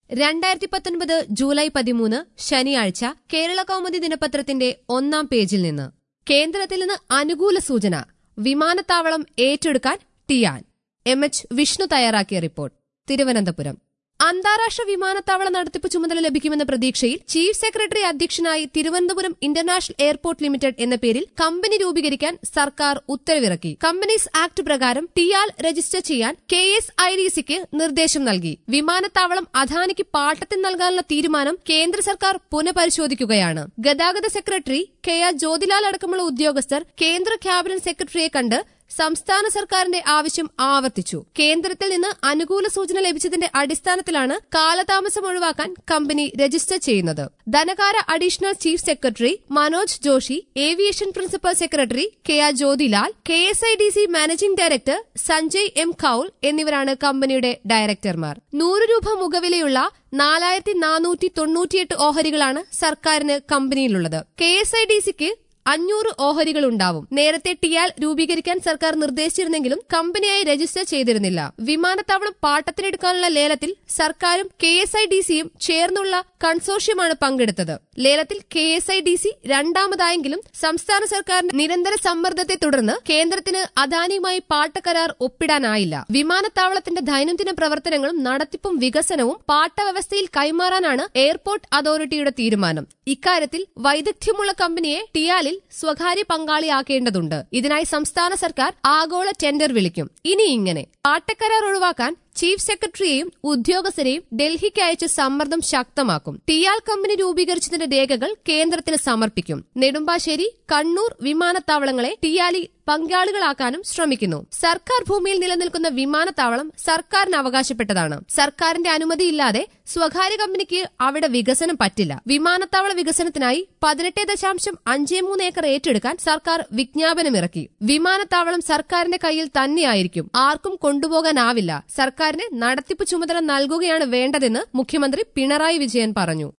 രണ്ടായിരത്തി പത്തൊൻപത് ജൂലൈ പതിമൂന്ന് ശനിയാഴ്ച കേരള കൗമുദി ദിനപത്രത്തിന്റെ ഒന്നാം പേജിൽ നിന്ന് കേന്ദ്രത്തിൽ നിന്ന് അനുകൂല സൂചന വിമാനത്താവളം ഏറ്റെടുക്കാൻ ടിയാൻ എം എച്ച് വിഷ്ണു തയ്യാറാക്കിയ റിപ്പോർട്ട് തിരുവനന്തപുരം അന്താരാഷ്ട്ര വിമാനത്താവള നടത്തിപ്പ് ചുമതല ലഭിക്കുമെന്ന പ്രതീക്ഷയിൽ ചീഫ് സെക്രട്ടറി അധ്യക്ഷനായി തിരുവനന്തപുരം ഇന്റർനാഷണൽ എയർപോർട്ട് ലിമിറ്റഡ് എന്ന പേരിൽ കമ്പനി രൂപീകരിക്കാൻ സർക്കാർ ഉത്തരവിറക്കി കമ്പനീസ് ആക്ട് പ്രകാരം ടിയാൽ രജിസ്റ്റർ ചെയ്യാൻ കെ എസ് ഐ ഡി സിക്ക് നിർദ്ദേശം നൽകി വിമാനത്താവളം അദാനിക്ക് പാട്ടത്തിന് നൽകാനുള്ള തീരുമാനം കേന്ദ്ര സർക്കാർ പുനഃപരിശോധിക്കുകയാണ് ഗതാഗത സെക്രട്ടറി കെ ആർ ജ്യോതിലാൽ അടക്കമുള്ള ഉദ്യോഗസ്ഥർ കേന്ദ്ര ക്യാബിനറ്റ് സെക്രട്ടറിയെ കണ്ട് സംസ്ഥാന സർക്കാരിന്റെ ആവശ്യം ആവർത്തിച്ചു കേന്ദ്രത്തിൽ നിന്ന് അനുകൂല സൂചന ലഭിച്ചതിന്റെ അടിസ്ഥാനത്തിലാണ് കാലതാമസം ഒഴിവാക്കാൻ കമ്പനി രജിസ്റ്റർ ചെയ്യുന്നത് ധനകാര additional chief secretary Manoj Joshi aviation principal secretary K R Jyothilal K S I D C managing director Sanjay M Kaul എന്നിവരാണ് കമ്പനിയുടെ ഡയറക്ടർമാർ നൂറ് രൂപ മുഖവിലയുള്ള നാലായിരത്തി നാനൂറ്റി തൊണ്ണൂറ്റിയെട്ട് ഓഹരികളാണ് സർക്കാരിന് കമ്പനിയിലുള്ളത് കെ എസ് ഐ ഡി സിക്ക് അഞ്ഞൂറ് ഓഹരികൾ ഉണ്ടാവും നേരത്തെ ടിയാൽ രൂപീകരിക്കാൻ സർക്കാർ നിർദ്ദേശിച്ചിരുന്നെങ്കിലും കമ്പനിയായി രജിസ്റ്റർ ചെയ്തിരുന്നില്ല വിമാനത്താവളം പാട്ടത്തിനെടുക്കാനുള്ള ലേലത്തിൽ സർക്കാരും കെ എസ് ഐ ഡി സിയും ചേർന്നുള്ള കൺസോർഷ്യമാണ് പങ്കെടുത്തത് ലേലത്തിൽ K S I D C രണ്ടാമതായെങ്കിലും സംസ്ഥാന സർക്കാരിന്റെ നിരന്തര സമ്മർദ്ദത്തെ തുടർന്ന് കേന്ദ്രത്തിന് അദാനിയുമായി പാട്ടക്കരാർ ഒപ്പിടാനായില്ല വിമാനത്താവളത്തിന്റെ ദൈനംദിന പ്രവർത്തനങ്ങളും നടത്തിപ്പും വികസനവും പാട്ടവ്യവസ്ഥയിൽ കൈമാറാനാണ് എയർപോർട്ട് അതോറിറ്റിയുടെ തീരുമാനം ഇക്കാര്യത്തിൽ വൈദഗ്ധ്യമുള്ള കമ്പനിയെ ടിയാലിൽ സ്വകാര്യ പങ്കാളിയാക്കേണ്ടതുണ്ട് ഇതിനായി സംസ്ഥാന സർക്കാർ ആഗോള ടെൻഡർ വിളിക്കും ഇനി ഇങ്ങനെ പാട്ടക്കരാർ ഒഴിവാക്കാൻ ചീഫ് സെക്രട്ടറിയെയും ഉദ്യോഗസ്ഥരെയും ഡൽഹിക്ക് അയച്ച് സമ്മർദ്ദം ശക്തമാക്കും ടിയാൽ കമ്പനി രൂപീകരിച്ചതിന്റെ രേഖകൾ കേന്ദ്രത്തിന് സമർപ്പിക്കും നെടുമ്പാശ്ശേരി കണ്ണൂർ വിമാനത്താവളങ്ങളെ ടിയാലി പങ്കാളികളാക്കാനും ശ്രമിക്കുന്നു സർക്കാർ ഭൂമിയിൽ നിലനിൽക്കുന്ന വിമാനത്താവളം സർക്കാരിന് അവകാശപ്പെട്ടതാണ് സർക്കാരിന്റെ അനുമതിയില്ലാതെ സ്വകാര്യ കമ്പനിക്ക് അവിടെ വികസനം പറ്റില്ല വിമാനത്താവള വികസനത്തിനായി പതിനെട്ട് ദശാംശം അഞ്ചേ മൂന്ന് ഏക്കർ ഏറ്റെടുക്കാൻ സർക്കാർ വിജ്ഞാപനമിറക്കി വിമാനത്താവളം സർക്കാരിന്റെ കയ്യിൽ തന്നെയായിരിക്കും ആർക്കും കൊണ്ടുപോകാനാവില്ല സർക്കാരിന് നടത്തിപ്പ് ചുമതല നൽകുകയാണ് വേണ്ടതെന്ന് മുഖ്യമന്ത്രി പിണറായി വിജയൻ പറഞ്ഞു